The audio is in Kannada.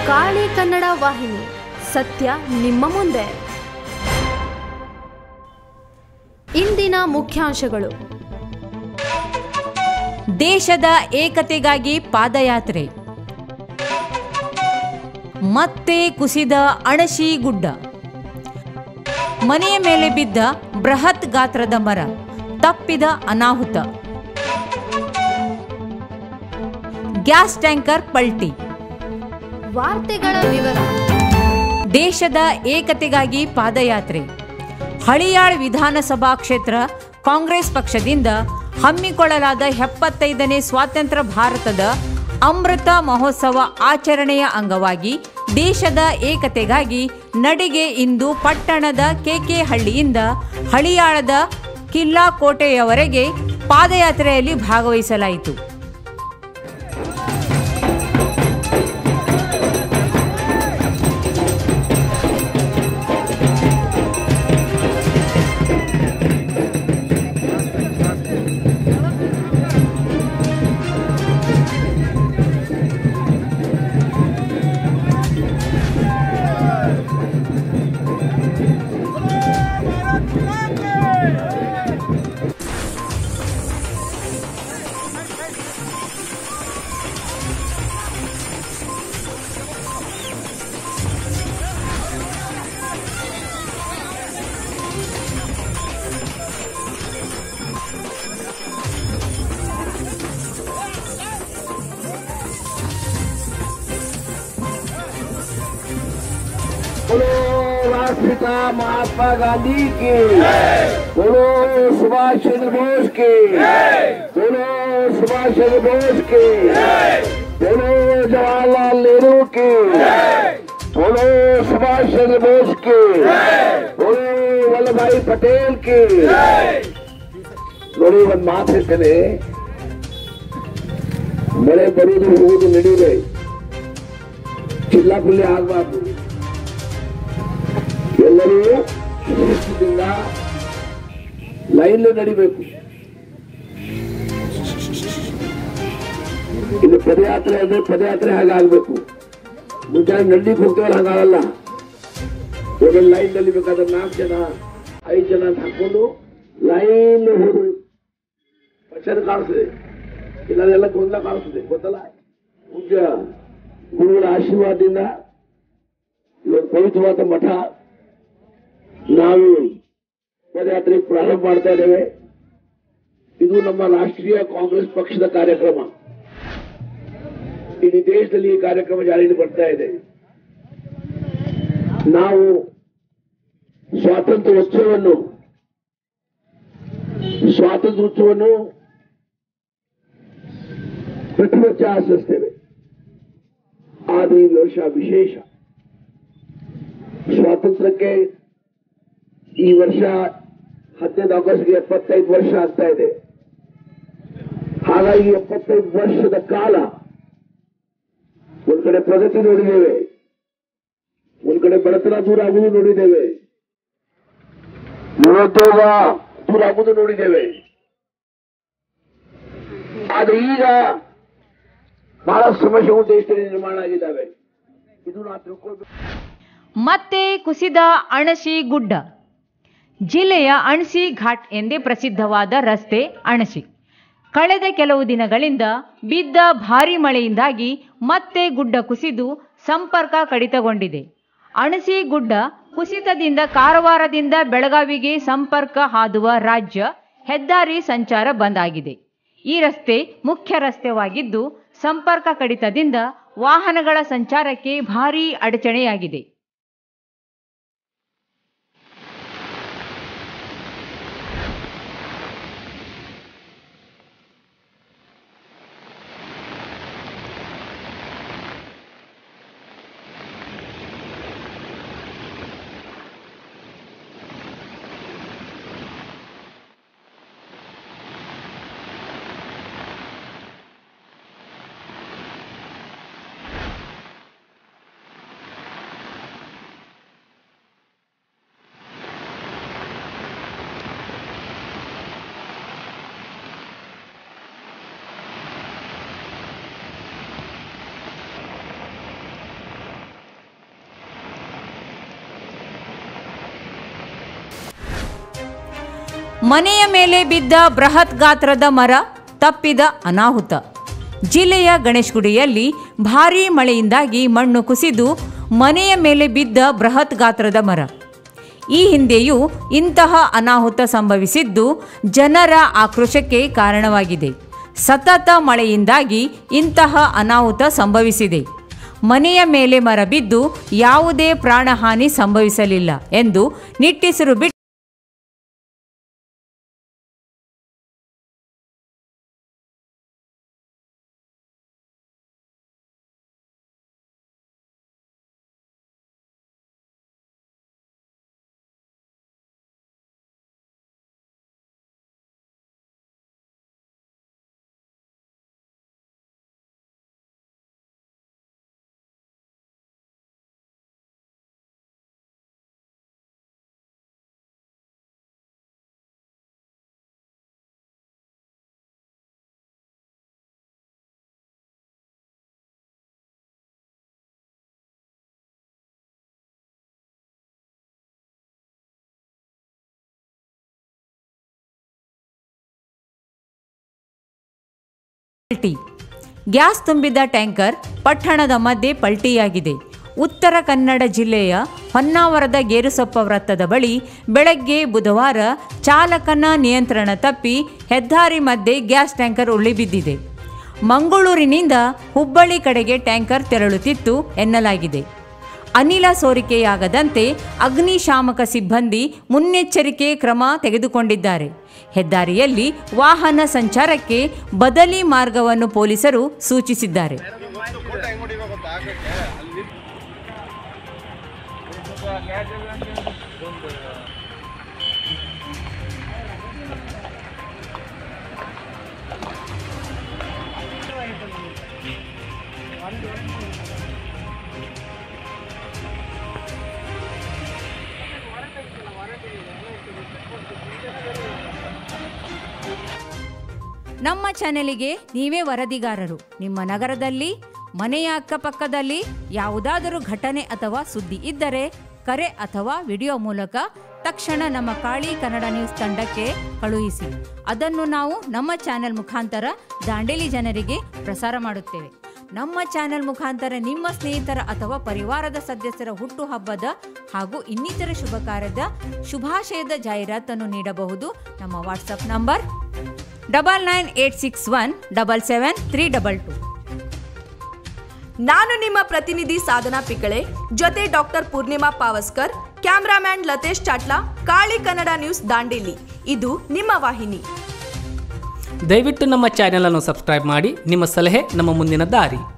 ಕಾಳಿ ಕನ್ನಡ ವಾಹಿನಿ ಸತ್ಯ ನಿಮ್ಮ ಮುಂದೆ ಇಂದಿನ ಮುಖ್ಯಾಂಶಗಳು ದೇಶದ ಏಕತೆಗಾಗಿ ಪಾದಯಾತ್ರೆ ಮತ್ತೆ ಕುಸಿದ ಅಣಶಿ ಗುಡ್ಡ ಮನೆಯ ಮೇಲೆ ಬಿದ್ದ ಬೃಹತ್ ಗಾತ್ರದ ಮರ ತಪ್ಪಿದ ಅನಾಹುತ ಗ್ಯಾಸ್ ಟ್ಯಾಂಕರ್ ಪಲ್ಟಿ ವಾರ್ತೆಗಳ ವಿವರ ದೇಶದ ಏಕತೆಗಾಗಿ ಪಾದಯಾತ್ರೆ ಹಳಿಯಾಳ್ ವಿಧಾನಸಭಾ ಕ್ಷೇತ್ರ ಕಾಂಗ್ರೆಸ್ ಪಕ್ಷದಿಂದ ಹಮ್ಮಿಕೊಳ್ಳಲಾದ ಎಪ್ಪತ್ತೈದನೇ ಸ್ವಾತಂತ್ರ್ಯ ಭಾರತದ ಅಮೃತ ಮಹೋತ್ಸವ ಆಚರಣೆಯ ಅಂಗವಾಗಿ ದೇಶದ ಏಕತೆಗಾಗಿ ನಡಿಗೆ ಇಂದು ಪಟ್ಟಣದ ಕೆಕೆಹಳ್ಳಿಯಿಂದ ಹಳಿಯಾಳದ ಕಿಲ್ಲಾ ಕೋಟೆಯವರೆಗೆ ಪಾದಯಾತ್ರೆಯಲ್ಲಿ ಭಾಗವಹಿಸಲಾಯಿತು बोलो राष्ट्रपिता महात्मा गांधी की बोलो सुभाष चंद्र बोस की बोलो सुभाष चंद्र बोस की बोलो जवाहरलाल नेहरू की बोलो सुभाष चंद्र बोस की बोलो वल्लभ भाई पटेल की ನೋಡಿ ಒಂದ್ ಮಾತು ಹೇಳ್ತೇನೆ ಮಳೆ ಬರುವುದು ಹೋಗುವುದು ನಡೀಲಿ ಚಿಲ್ಲಾಪಿಲ್ಲಿ ಆಗಬಾರ್ದು ಎಲ್ಲರೂ ಶಿಸ್ತಿನಿಂದ ಲೈನ್ ನಡಿಬೇಕು ಇದು ಪದಯಾತ್ರೆ ಅಂದ್ರೆ ಪದಯಾತ್ರೆ ಹಾಗಾಗ್ಬೇಕು ಮುಂಜಾನೆ ನಡ್ಲಿಕ್ಕೆ ಹೋಗ್ತೇವಲ್ಲ ಹಾಗಾಗಲ್ಲ ಇವಾಗ ಲೈನ್ ನಡಿಬೇಕಾದ್ರೆ ನಾಲ್ಕು ಜನ ಐದು ಜನ ಅಂತ ಹಾಕೊಂಡು ಲೈನ್ ಹೋಗ್ಬೇಕು ಪಕ್ಷದ ಕಾಣಿಸ್ತದೆ ಇಲ್ಲಾಂದ್ರೆ ಗೊಂದಲ ಕಾಣಿಸ್ತದೆ ಗೊತ್ತಲ್ಲ ಪೂಜ್ಯ ಗುರುಗಳ ಆಶೀರ್ವಾದದಿಂದ ಇವತ್ತು ಪವಿತ್ರವಾದ ಮಠ ನಾವು ಪದಯಾತ್ರೆ ಪ್ರಾರಂಭ ಮಾಡ್ತಾ ಇದ್ದೇವೆ ಇದು ನಮ್ಮ ರಾಷ್ಟ್ರೀಯ ಕಾಂಗ್ರೆಸ್ ಪಕ್ಷದ ಕಾರ್ಯಕ್ರಮ ಇಡೀ ದೇಶದಲ್ಲಿ ಈ ಕಾರ್ಯಕ್ರಮ ಜಾರಿಗೆ ಬರ್ತಾ ಇದೆ ನಾವು ಸ್ವಾತಂತ್ರ್ಯ ಉತ್ಸವವನ್ನು ಸ್ವಾತಂತ್ರ್ಯ ಉತ್ಸವವನ್ನು ಪ್ರತಿ ವರ್ಷ ಆಚರಿಸ್ತೇವೆ ಆದರೆ ಈ ವರ್ಷ ವಿಶೇಷ ಸ್ವಾತಂತ್ರ್ಯಕ್ಕೆ ಈ ವರ್ಷ ಹದಿನೈದು ಆಗಸ್ಟ್ಗೆ ಎಪ್ಪತ್ತೈದು ವರ್ಷ ಆಗ್ತಾ ಇದೆ ಹಾಗಾಗಿ ಎಪ್ಪತ್ತೈದು ವರ್ಷದ ಕಾಲ ಒಂದ್ ಕಡೆ ಪ್ರಗತಿ ನೋಡಿದ್ದೇವೆ ಒಂದ್ ಕಡೆ ಬಡತನ ದೂರ ಆಗುವುದು ನೋಡಿದ್ದೇವೆ ನಿರುದ್ಯೋಗ ದೂರ ಆಗುವುದು ನೋಡಿದ್ದೇವೆ ಆದ್ರೆ ಈಗ ಬಹಳ ಸಮಸ್ಯೆಗಳು ದೇಶದಲ್ಲಿ ನಿರ್ಮಾಣ ಆಗಿದ್ದಾವೆ ಇದು ನಾವು ತಿಳ್ಕೊಳ್ಬೇಕು ಮತ್ತೆ ಕುಸಿದ ಅಣಶಿ ಗುಡ್ಡ ಜಿಲ್ಲೆಯ ಅಣಸಿ ಘಾಟ್ ಎಂದೇ ಪ್ರಸಿದ್ಧವಾದ ರಸ್ತೆ ಅಣಸಿ ಕಳೆದ ಕೆಲವು ದಿನಗಳಿಂದ ಬಿದ್ದ ಭಾರೀ ಮಳೆಯಿಂದಾಗಿ ಮತ್ತೆ ಗುಡ್ಡ ಕುಸಿದು ಸಂಪರ್ಕ ಕಡಿತಗೊಂಡಿದೆ ಅಣಸಿ ಗುಡ್ಡ ಕುಸಿತದಿಂದ ಕಾರವಾರದಿಂದ ಬೆಳಗಾವಿಗೆ ಸಂಪರ್ಕ ಹಾದುವ ರಾಜ್ಯ ಹೆದ್ದಾರಿ ಸಂಚಾರ ಬಂದ್ ಆಗಿದೆ ಈ ರಸ್ತೆ ಮುಖ್ಯ ರಸ್ತೆವಾಗಿದ್ದು ಸಂಪರ್ಕ ಕಡಿತದಿಂದ ವಾಹನಗಳ ಸಂಚಾರಕ್ಕೆ ಭಾರೀ ಅಡಚಣೆಯಾಗಿದೆ ಮನೆಯ ಮೇಲೆ ಬಿದ್ದ ಬೃಹತ್ ಗಾತ್ರದ ಮರ ತಪ್ಪಿದ ಅನಾಹುತ ಜಿಲ್ಲೆಯ ಗಣೇಶಗುಡಿಯಲ್ಲಿ ಭಾರೀ ಮಳೆಯಿಂದಾಗಿ ಮಣ್ಣು ಕುಸಿದು ಮನೆಯ ಮೇಲೆ ಬಿದ್ದ ಬೃಹತ್ ಗಾತ್ರದ ಮರ ಈ ಹಿಂದೆಯೂ ಇಂತಹ ಅನಾಹುತ ಸಂಭವಿಸಿದ್ದು ಜನರ ಆಕ್ರೋಶಕ್ಕೆ ಕಾರಣವಾಗಿದೆ ಸತತ ಮಳೆಯಿಂದಾಗಿ ಇಂತಹ ಅನಾಹುತ ಸಂಭವಿಸಿದೆ ಮನೆಯ ಮೇಲೆ ಮರ ಬಿದ್ದು ಯಾವುದೇ ಪ್ರಾಣಹಾನಿ ಸಂಭವಿಸಲಿಲ್ಲ ಎಂದು ನಿಟ್ಟುಸಿರು ಬಿಟ್ಟು ಪಲ್ಟಿ ಗ್ಯಾಸ್ ತುಂಬಿದ ಟ್ಯಾಂಕರ್ ಪಟ್ಟಣದ ಮಧ್ಯೆ ಪಲ್ಟಿಯಾಗಿದೆ ಉತ್ತರ ಕನ್ನಡ ಜಿಲ್ಲೆಯ ಹೊನ್ನಾವರದ ಗೇರುಸೊಪ್ಪ ವೃತ್ತದ ಬಳಿ ಬೆಳಗ್ಗೆ ಬುಧವಾರ ಚಾಲಕನ ನಿಯಂತ್ರಣ ತಪ್ಪಿ ಹೆದ್ದಾರಿ ಮಧ್ಯೆ ಗ್ಯಾಸ್ ಟ್ಯಾಂಕರ್ ಉಳಿಬಿದ್ದಿದೆ ಮಂಗಳೂರಿನಿಂದ ಹುಬ್ಬಳ್ಳಿ ಕಡೆಗೆ ಟ್ಯಾಂಕರ್ ತೆರಳುತ್ತಿತ್ತು ಎನ್ನಲಾಗಿದೆ ಅನಿಲ ಸೋರಿಕೆಯಾಗದಂತೆ ಅಗ್ನಿಶಾಮಕ ಸಿಬ್ಬಂದಿ ಮುನ್ನೆಚ್ಚರಿಕೆ ಕ್ರಮ ತೆಗೆದುಕೊಂಡಿದ್ದಾರೆ ಹೆದ್ದಾರಿಯಲ್ಲಿ ವಾಹನ ಸಂಚಾರಕ್ಕೆ ಬದಲಿ ಮಾರ್ಗವನ್ನು ಪೊಲೀಸರು ಸೂಚಿಸಿದ್ದಾರೆ ನಮ್ಮ ಚಾನೆಲಿಗೆ ನೀವೇ ವರದಿಗಾರರು ನಿಮ್ಮ ನಗರದಲ್ಲಿ ಮನೆಯ ಅಕ್ಕಪಕ್ಕದಲ್ಲಿ ಯಾವುದಾದರೂ ಘಟನೆ ಅಥವಾ ಸುದ್ದಿ ಇದ್ದರೆ ಕರೆ ಅಥವಾ ವಿಡಿಯೋ ಮೂಲಕ ತಕ್ಷಣ ನಮ್ಮ ಕಾಳಿ ಕನ್ನಡ ನ್ಯೂಸ್ ತಂಡಕ್ಕೆ ಕಳುಹಿಸಿ ಅದನ್ನು ನಾವು ನಮ್ಮ ಚಾನೆಲ್ ಮುಖಾಂತರ ದಾಂಡೇಲಿ ಜನರಿಗೆ ಪ್ರಸಾರ ಮಾಡುತ್ತೇವೆ ನಮ್ಮ ಚಾನೆಲ್ ಮುಖಾಂತರ ನಿಮ್ಮ ಸ್ನೇಹಿತರ ಅಥವಾ ಪರಿವಾರದ ಸದಸ್ಯರ ಹುಟ್ಟುಹಬ್ಬದ ಹಾಗೂ ಇನ್ನಿತರ ಶುಭ ಕಾರ್ಯದ ಶುಭಾಶಯದ ಜಾಹೀರಾತನ್ನು ನೀಡಬಹುದು ನಮ್ಮ WhatsApp number double nine eight six one double seven three double two ನಾನು ನಿಮ್ಮ ಪ್ರತಿನಿಧಿ ಸಾಧನಾ ಪಿಕಳೆ ಜೊತೆ doctor Purnima Pavaskar cameraman Latesh Chatla Kali Kannada news Dandeli ಇದು ನಿಮ್ಮ ವಾಹಿನಿ ದಯವಿಟ್ಟು ನಮ್ಮ ಚಾನೆಲ್ ಅನ್ನು ಸಬ್ಸ್ಕ್ರೈಬ್ ಮಾಡಿ ನಿಮ್ಮ ಸಲಹೆ ನಮ್ಮ ಮುಂದಿನ ದಾರಿ